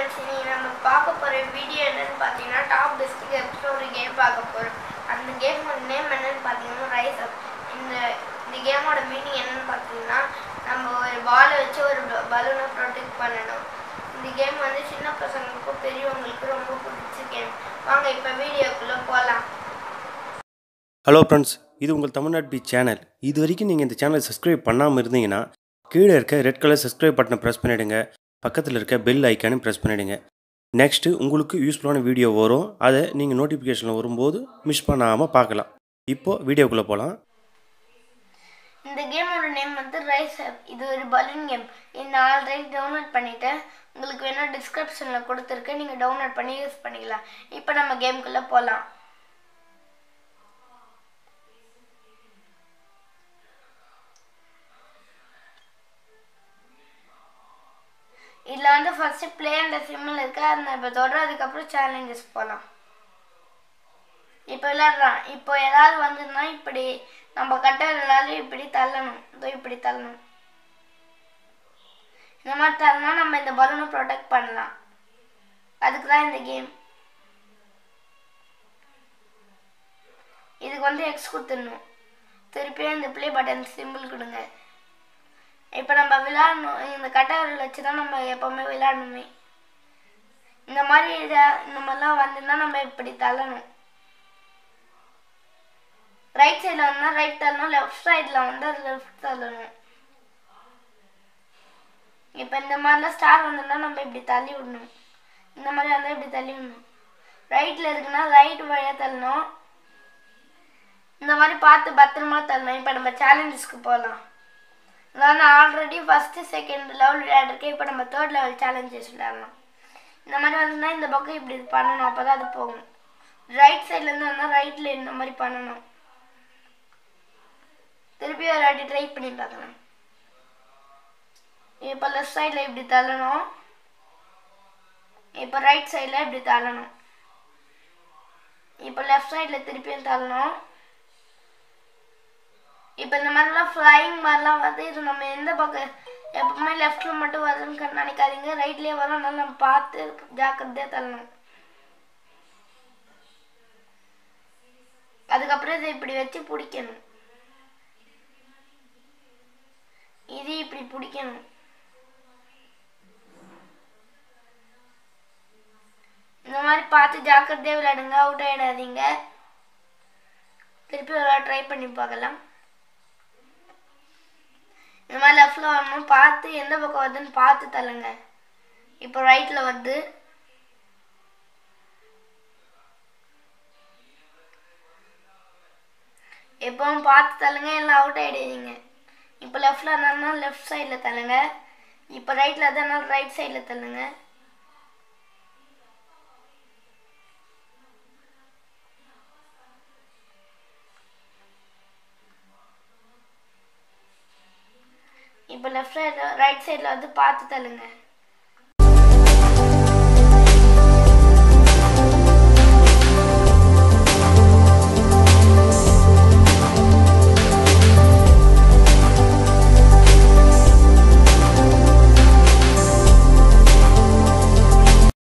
friends இன்னைக்கு நம்ம பார்க்க போகிற வீடியோ என்னன்னு பார்த்தீங்கன்னா டாப் பெஸ்ட் எபிசோட் ஒரு கேம் பார்க்க போகிறோம் அந்த கேமோட நேம் என்னன்னு பார்த்தீங்கன்னா ரைஸ் அப் இந்த இந்த கேமோட மீனிங் என்னன்னு பார்த்தீங்கன்னா நம்ம ஒரு பாலை வச்சு ஒரு பலூனை ப்ரொடெக்ட் பண்ணணும் இந்த கேம் வந்து சின்ன பசங்களுக்கும் பெரியவங்களுக்கும் ரொம்ப பிடிச்ச கேம் வாங்க இப்போ வீடியோக்குள்ளே போகலாம் ஹலோ ஃப்ரெண்ட்ஸ் இது உங்கள் தமிழ்நாடு பீச் சேனல் இது வரைக்கும் நீங்கள் இந்த சேனலை சப்ஸ்கிரைப் பண்ணாமல் இருந்தீங்கன்னா கீழே இருக்க ரெட் கலர் சப்ஸ்கிரைப் பட்டனை ப்ரெஸ் பண்ணிவிடுங்க பக்கத்தில் இருக்க பெல் ஐக்கானும் ப்ரெஸ் பண்ணிவிடுங்க நெக்ஸ்ட்டு உங்களுக்கு யூஸ்ஃபுல்லான வீடியோ வரும் அதை நீங்கள் நோட்டிஃபிகேஷனில் வரும்போது மிஸ் பண்ணாமல் பார்க்கலாம் இப்போது வீடியோக்குள்ளே போகலாம் இந்த கேமோட நேம் வந்து ரைஸ் அப் இது ஒரு பலூன் கேம் இந்த ஆல்ரெடி டவுன்லோட் பண்ணிட்டேன் உங்களுக்கு வேணால் டிஸ்கிரிப்ஷனில் கொடுத்துருக்கேன் நீங்கள் டவுன்லோட் பண்ணி யூஸ் பண்ணிக்கலாம் இப்போ நம்ம கேமுக்குள்ளே போகலாம் இதில் வந்து ஃபஸ்ட்டு ப்ளே அந்த சிம்மில் இருக்கு அந்த இப்போ தொடர் அதுக்கப்புறம் சேலஞ்சஸ் போகலாம் இப்போ விளையாடுறான் இப்போ ஏதாவது வந்துன்னா இப்படி நம்ம கட்ட எல்லாரும் இப்படி தள்ளணும் இதோ இப்படி தள்ளணும் இந்த மாதிரி தள்ளனா நம்ம இந்த பலூனை ப்ரொடெக்ட் பண்ணலாம் அதுக்கு தான் இந்த கேம் இதுக்கு வந்து எக்ஸ் கொடுத்துடணும் திருப்பியும் இந்த ப்ளே பட்டன் சிம்பிள் கொடுங்க இப்போ நம்ம விளையாடணும் இந்த கட்டவரில் வச்சு தான் நம்ம எப்போவுமே விளையாடணுமே இந்த மாதிரி இதை இந்த மாதிரிலாம் வந்துன்னா நம்ம இப்படி தள்ளணும் ரைட் சைடில் வந்தால் ரைட் தள்ளணும் லெஃப்ட் சைடில் வந்தால் லெஃப்ட் தள்ளணும் இப்போ இந்த மாதிரிலாம் ஸ்டார் வந்தோம்னா நம்ம இப்படி தள்ளி விடணும் இந்த மாதிரி வந்தால் இப்படி தள்ளி விடணும் ரைட்டில் இருக்குன்னா ரைட் வழியாக தள்ளணும் இந்த மாதிரி பார்த்து பத்திரமா தள்ளணும் இப்போ நம்ம சேலஞ்சஸ்க்கு போகலாம் நான் ஆல்ரெடி ஃபஸ்ட்டு செகண்ட் லெவல் விளையாடுறேன் இப்போ நம்ம தேர்ட் லெவல் சேலஞ்சஸ் விளையாடலாம் இந்த மாதிரி வந்துன்னா இந்த பக்கம் இப்படி பண்ணணும் அப்போ தான் அது போகும் ரைட் சைட்லேருந்து வந்தால் ரைட்டில் இந்த மாதிரி பண்ணணும் திருப்பி ஒரு வாட்டி ட்ரை பண்ணி பார்க்கலாம் இப்போ லெஃப்ட் சைடில் இப்படி தள்ளணும் இப்போ ரைட் சைடில் இப்படி தள்ளணும் இப்போ லெஃப்ட் சைடில் திருப்பியும் தள்ளணும் இப்போ இந்த மாதிரிலாம் ஃப்ளைங் மாதிரிலாம் வந்து இது நம்ம எந்த பக்கம் எப்பவுமே லெஃப்டில் மட்டும் வருதுன்னு நினைக்காதீங்க ரைட்லேயே வரும் அதனால நம்ம பார்த்து ஜாக்கிரதையாக தள்ளணும் அதுக்கப்புறம் இதை இப்படி வச்சு பிடிக்கணும் இது இப்படி பிடிக்கணும் இந்த மாதிரி பார்த்து ஜாக்கிரதையாக விளையாடுங்க அவுட் ஆகிடாதீங்க திருப்பி ஒரு ட்ரை பண்ணி பார்க்கலாம் இந்த மாதிரி லெஃப்டில் வரணும் பார்த்து எந்த பக்கம் வருதுன்னு பார்த்து தள்ளுங்க இப்போ ரைட்டில் வருது எப்பவும் பார்த்து தள்ளுங்க எல்லாம் அவுட் ஆகிடுவீங்க இப்போ லெஃப்டில் இருந்தாலும் லெஃப்ட் சைடில் தள்ளுங்க இப்போ ரைட்டில் இருந்தாலும் ரைட் சைடில் தள்ளுங்க இப்போ லெஃப்ட் சைடில் ரைட் சைடில் வந்து பார்த்து தள்ளுங்க